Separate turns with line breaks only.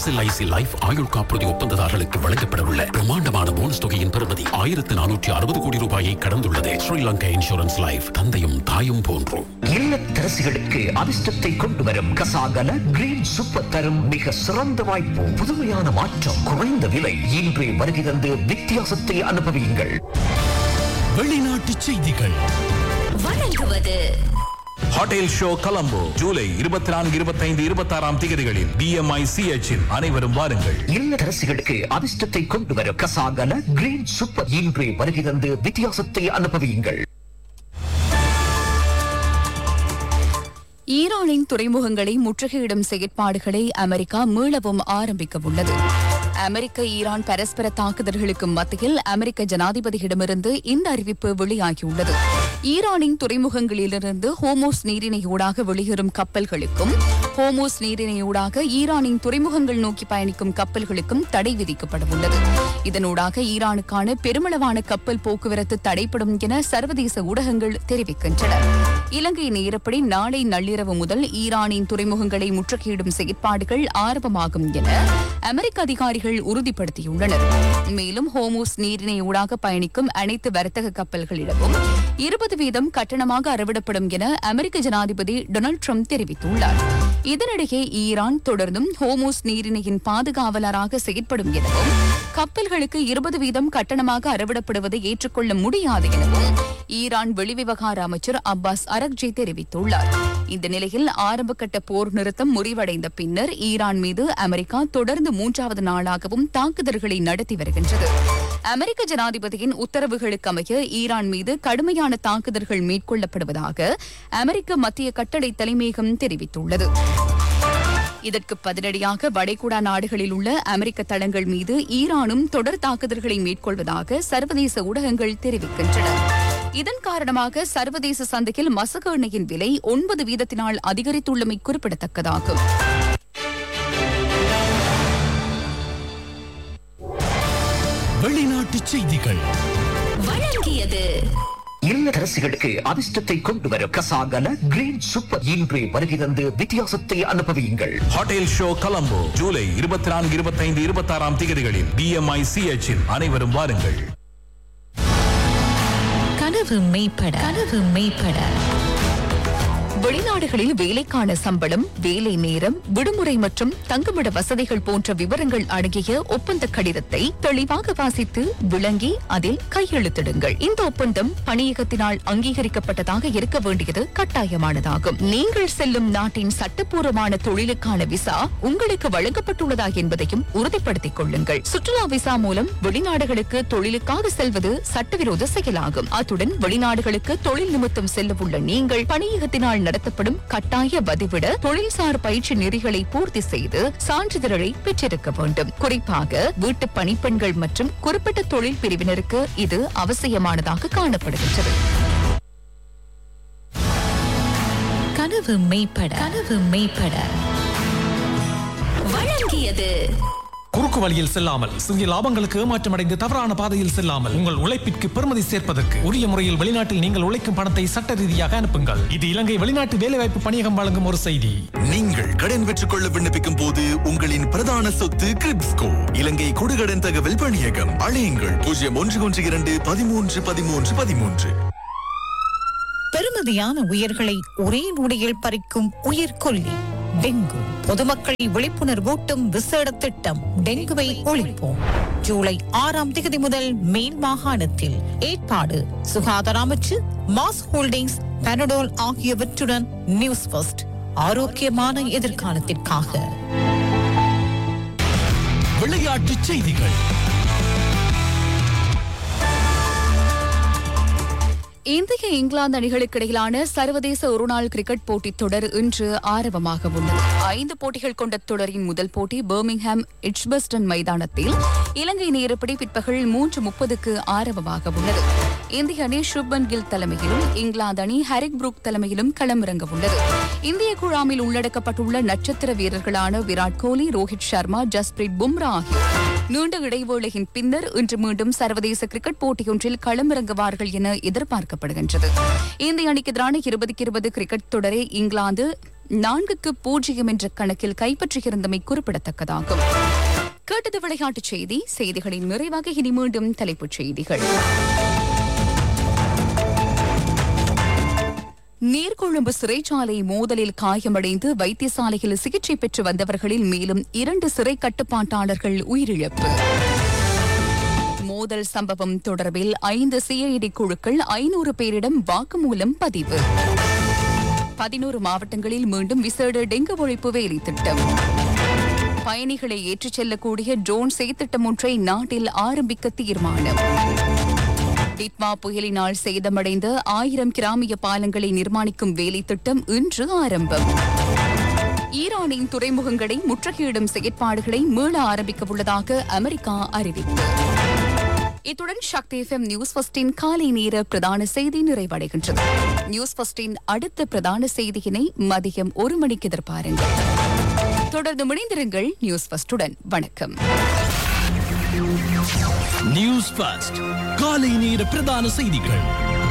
SLIC life ஆயுள் காப்புறுதி ஒப்பந்ததாரர்களுக்கு வழங்கப்படவுள்ள பிரம்மாண்டமான போனஸ் தொகையின் பெறுமதி ஆயிரத்து நானூற்றி அறுபது கோடி ரூபாயை கடந்துள்ளது ஸ்ரீலங்கா இன்சூரன்ஸ் லைஃப் தந்தையும் தாயும் போன்றோம்
இல்லத்தரசிகளுக்கு அதிர்ஷ்டத்தை கொண்டு வரும் கசாகல கிரீன் சூப்பர் தரும் மிக சிறந்த வாய்ப்பு புதுமையான மாற்றம் குறைந்த விலை இன்றே வருகை தந்து வித்தியாசத்தை அனுபவியுங்கள்
வெளிநாட்டு செய்திகள்
வழங்குவது
ஹோட்டல் ஷோ கொலம்போ ஜூலை இருபத்தி நான்கு இருபத்தைந்து இருபத்தாறாம் தேதிகளில் பிஎம்ஐ சிஎச்சில் அனைவரும் வாருங்கள்
இல்லத்தரசிகளுக்கு அதிர்ஷ்டத்தை கொண்டு வரும் கசாகல கிரீன் சூப்பர் இன்றே வருகை தந்து வித்தியாசத்தை அனுபவியுங்கள்
ஈரானின் துறைமுகங்களை முற்றுகையிடும் செயற்பாடுகளை அமெரிக்கா மீளவும் ஆரம்பிக்க உள்ளது அமெரிக்க ஈரான் பரஸ்பர தாக்குதல்களுக்கு மத்தியில் அமெரிக்க ஜனாதிபதியிடமிருந்து இந்த அறிவிப்பு வெளியாகியுள்ளது ஈரானின் துறைமுகங்களிலிருந்து ஹோமோஸ் நீரிணையூடாக வெளியேறும் கப்பல்களுக்கும் ஹோமோஸ் நீரிணையூடாக ஈரானின் துறைமுகங்கள் நோக்கி பயணிக்கும் கப்பல்களுக்கும் தடை விதிக்கப்பட உள்ளது இதனூடாக ஈரானுக்கான பெருமளவான கப்பல் போக்குவரத்து தடைப்படும் என சர்வதேச ஊடகங்கள் தெரிவிக்கின்றன இலங்கை நேரப்படி நாளை நள்ளிரவு முதல் ஈரானின் துறைமுகங்களை முற்றுகையிடும் செயற்பாடுகள் ஆரம்பமாகும் என அமெரிக்க அதிகாரிகள் உறுதிப்படுத்தியுள்ளனர் மேலும் ஹோமோஸ் நீரிணை ஊடாக பயணிக்கும் அனைத்து வர்த்தக கப்பல்களிடமும் இருபது வீதம் கட்டணமாக அறவிடப்படும் என அமெரிக்க ஜனாதிபதி டொனால்டு ட்ரம்ப் தெரிவித்துள்ளார் இதனிடையே ஈரான் தொடர்ந்தும் ஹோமோஸ் நீரிணையின் பாதுகாவலராக செயற்படும் எனவும் கப்பல்களுக்கு இருபது வீதம் கட்டணமாக அறவிடப்படுவதை ஏற்றுக்கொள்ள முடியாது எனவும் ஈரான் வெளிவிவகார அமைச்சர் அப்பாஸ் அரக்ஜி தெரிவித்துள்ளார் இந்த நிலையில் ஆரம்பகட்ட போர் நிறுத்தம் முறிவடைந்த பின்னர் ஈரான் மீது அமெரிக்கா தொடர்ந்து மூன்றாவது நாளாகவும் தாக்குதல்களை நடத்தி வருகின்றது அமெரிக்க ஜனாதிபதியின் உத்தரவுகளுக்கு அமைய ஈரான் மீது கடுமையான தாக்குதல்கள் மேற்கொள்ளப்படுவதாக அமெரிக்க மத்திய கட்டளை தலைமையகம் தெரிவித்துள்ளது இதற்கு பதிலடியாக வளைகுடா நாடுகளில் உள்ள அமெரிக்க தளங்கள் மீது ஈரானும் தொடர் தாக்குதல்களை மேற்கொள்வதாக சர்வதேச ஊடகங்கள் தெரிவிக்கின்றன இதன் காரணமாக சர்வதேச சந்தையில் மசகு எண்ணெயின் விலை ஒன்பது வீதத்தினால் அதிகரித்துள்ளமை குறிப்பிடத்தக்கதாகும்
வெளிநாட்டு செய்திகள்
வழங்கியது
இல்லத்தரசிகளுக்கு அதிர்ஷ்டத்தை கொண்டு வரும் கசாகல கிரீன் சூப்பர் இன்றே வருகை தந்து வித்தியாசத்தை அனுபவியுங்கள்
ஹோட்டல் ஷோ கொலம்போ ஜூலை இருபத்தி நான்கு இருபத்தைந்து இருபத்தாறாம் தேதிகளில் பிஎம்ஐ சிஎச்சில் அனைவரும் வாருங்கள்
கனவு மெய்ப்பட கனவு மெய்ப்பட
வெளிநாடுகளில் வேலைக்கான சம்பளம் வேலை நேரம் விடுமுறை மற்றும் தங்குமிட வசதிகள் போன்ற விவரங்கள் அடங்கிய ஒப்பந்த கடிதத்தை தெளிவாக வாசித்து விளங்கி அதில் கையெழுத்திடுங்கள் இந்த ஒப்பந்தம் பணியகத்தினால் அங்கீகரிக்கப்பட்டதாக இருக்க வேண்டியது கட்டாயமானதாகும் நீங்கள் செல்லும் நாட்டின் சட்டப்பூர்வமான தொழிலுக்கான விசா உங்களுக்கு வழங்கப்பட்டுள்ளதா என்பதையும் உறுதிப்படுத்திக் கொள்ளுங்கள் சுற்றுலா விசா மூலம் வெளிநாடுகளுக்கு தொழிலுக்காக செல்வது சட்டவிரோத செயலாகும் அத்துடன் வெளிநாடுகளுக்கு தொழில் நிமித்தம் செல்லவுள்ள நீங்கள் பணியகத்தினால் நடத்தப்படும் கட்டாய வதிவிட தொழில்சார் பயிற்சி நெறிகளை பூர்த்தி செய்து சான்றிதழை பெற்றிருக்க வேண்டும் குறிப்பாக வீட்டு பணிப்பெண்கள் மற்றும் குறிப்பிட்ட தொழில் பிரிவினருக்கு இது அவசியமானதாக காணப்படுகின்றது
கனவு மெய்ப்பட கனவு மெய்ப்பட வழங்கியது
குறுக்கு வழியில் செல்லாமல் சிறிய லாபங்களுக்கு ஏமாற்றமடைந்து தவறான பாதையில் செல்லாமல் உங்கள் உழைப்பிற்கு பெருமதி சேர்ப்பதற்கு உரிய முறையில் வெளிநாட்டில் நீங்கள் உழைக்கும் பணத்தை சட்ட ரீதியாக அனுப்புங்கள் இது இலங்கை வெளிநாட்டு வேலைவாய்ப்பு பணியகம் வழங்கும் ஒரு செய்தி
நீங்கள் கடன் பெற்றுக்கொள்ள விண்ணப்பிக்கும் போது உங்களின் பிரதான சொத்து கிரிப்ஸ்கோ இலங்கை கொடுகடன் தகவல் பணியகம் அழையுங்கள் பூஜ்ஜியம் ஒன்று ஒன்று இரண்டு பதிமூன்று பதிமூன்று பதிமூன்று
பெருமதியான உயிர்களை ஒரே நொடியில் பறிக்கும் உயிர்கொல்லி டெங்கு பொதுமக்களை விழிப்புணர்வூட்டும் விசேட திட்டம் டெங்குவை ஒழிப்போம் ஜூலை ஆறாம் தேதி முதல் மேல் மாகாணத்தில் ஏற்பாடு சுகாதார அமைச்சு மாஸ் ஹோல்டிங்ஸ் பெனடோல் ஆகியவற்றுடன் நியூஸ் ஃபர்ஸ்ட் ஆரோக்கியமான எதிர்காலத்திற்காக
விளையாட்டு செய்திகள்
இந்திய இங்கிலாந்து அணிகளுக்கு இடையிலான சர்வதேச ஒருநாள் கிரிக்கெட் போட்டித் தொடர் இன்று ஆரம்பமாக உள்ளது ஐந்து போட்டிகள் கொண்ட தொடரின் முதல் போட்டி பர்மிங்ஹாம் எட்ஜ்பஸ்டன் மைதானத்தில் இலங்கை நேரப்படி பிற்பகல் மூன்று முப்பதுக்கு ஆரம்பமாக உள்ளது இந்திய அணி சுப்மன் கில் தலைமையிலும் இங்கிலாந்து அணி ஹரிக் புரூக் தலைமையிலும் களமிறங்க உள்ளது இந்திய குழாமில் உள்ளடக்கப்பட்டுள்ள நட்சத்திர வீரர்களான விராட் கோலி ரோஹித் சர்மா ஜஸ்பிரீத் பும்ரா ஆகியோர் நீண்ட இடைவேளையின் பின்னர் இன்று மீண்டும் சர்வதேச கிரிக்கெட் போட்டியொன்றில் களமிறங்குவார்கள் என எதிர்பார்க்கப்படுகின்றது இந்திய அணிக்கு எதிரான இருபதுக்கு இருபது கிரிக்கெட் தொடரை இங்கிலாந்து நான்குக்கு பூஜ்ஜியம் என்ற கணக்கில் கைப்பற்றியிருந்தமை குறிப்பிடத்தக்கதாகும் கேட்டது விளையாட்டுச் செய்தி செய்திகளின் நிறைவாக இனி மீண்டும் தலைப்புச் செய்திகள் நீர்கொழும்பு சிறைச்சாலை மோதலில் காயமடைந்து வைத்தியசாலையில் சிகிச்சை பெற்று வந்தவர்களில் மேலும் இரண்டு சிறை கட்டுப்பாட்டாளர்கள் உயிரிழப்பு மோதல் சம்பவம் தொடர்பில் ஐந்து சிஐடி குழுக்கள் ஐநூறு பேரிடம் வாக்குமூலம் பதிவு பதினோரு மாவட்டங்களில் மீண்டும் விசேட டெங்கு ஒழிப்பு வேலை திட்டம் பயணிகளை ஏற்றிச் செல்லக்கூடிய ட்ரோன் செய்திட்டம் ஒன்றை நாட்டில் ஆரம்பிக்க தீர்மானம் டிட்வா புயலினால் சேதமடைந்த ஆயிரம் கிராமிய பாலங்களை நிர்மாணிக்கும் வேலை திட்டம் இன்று ஆரம்பம் ஈரானின் துறைமுகங்களை முற்றுகையிடும் செயற்பாடுகளை மீள ஆரம்பிக்க உள்ளதாக அமெரிக்கா அறிவிப்பு இத்துடன் சக்தி எஃப்எம் நியூஸ் ஃபஸ்டின் காலை நேர பிரதான செய்தி நிறைவடைகின்றது நியூஸ் ஃபஸ்டின் அடுத்த பிரதான செய்தியினை மதியம் ஒரு மணிக்கு எதிர்பாருங்கள் தொடர்ந்து இணைந்திருங்கள் நியூஸ் ஃபஸ்டுடன் வணக்கம்
நியூஸ் ஃபர்ஸ்ட் காலை நேர பிரதான செய்திகள்